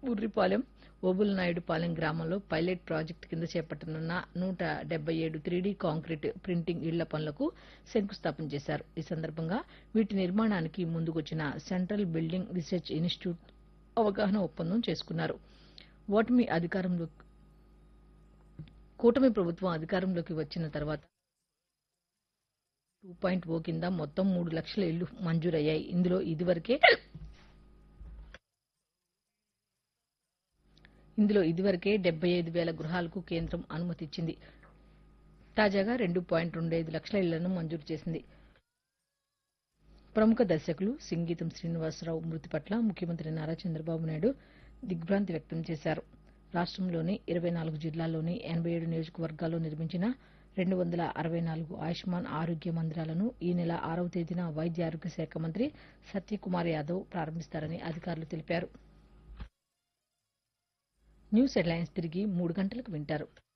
బుర్రిపాలెం ఓబుల్నాయుడుపాలెం గ్రామంలో pilot project కింద చేపట్టనున్న నూట డెబ్బై ఏడు త్రీడీ కాంక్రీట్ ప్రింటింగ్ ఇళ్ల పనులకు శంకుస్థాపన చేశారు ఈ సందర్భంగా వీటి నిర్మాణానికి ముందుకొచ్చిన సెంట్రల్ బిల్డింగ్ రీసెర్చ్ ఇన్స్టిట్యూట్ అవగాహన ఒప్పందం చేసుకున్నారు ఓటమి అధికారంలో కూటమి ప్రభుత్వం అధికారంలోకి వచ్చిన తర్వాత టూ పాయింట్ ఓ కింద మొత్తం మూడు లక్షల ఇళ్లు మంజూరయ్యాయి ఇందులో ఇదివరకే ఇందులో ఇదివరకే డెబ్బై ఐదు వేల గృహాలకు కేంద్రం అనుమతి ఇచ్చింది తాజాగా రెండు పాయింట్ రెండు ఐదు లక్షల ఇళ్లను మంజూరు చేసింది ప్రముఖ దర్శకులు సింగీతం శ్రీనివాసరావు మృతి పట్ల ముఖ్యమంత్రి నారా చంద్రబాబు నాయుడు దిగ్భ్రాంతి వ్యక్తం చేశారు రాష్ట్రంలోని ఇరవై నాలుగు జిల్లాల్లోని ఎనబై ఏడు నియోజకవర్గాల్లో నిర్మించిన రెండు వందల అరవై నాలుగు ఆయుష్మాన్ ఆరోగ్య మందిరాలను ఈ నెల ఆరవ తేదీన వైద్య ఆరోగ్య శాఖ మంత్రి సత్యకుమార్ యాదవ్ ప్రారంభిస్తారని అధికారులు తెలిపారు న్యూస్ హెడ్లైన్స్ తిరిగి మూడు గంటలకు వింటారు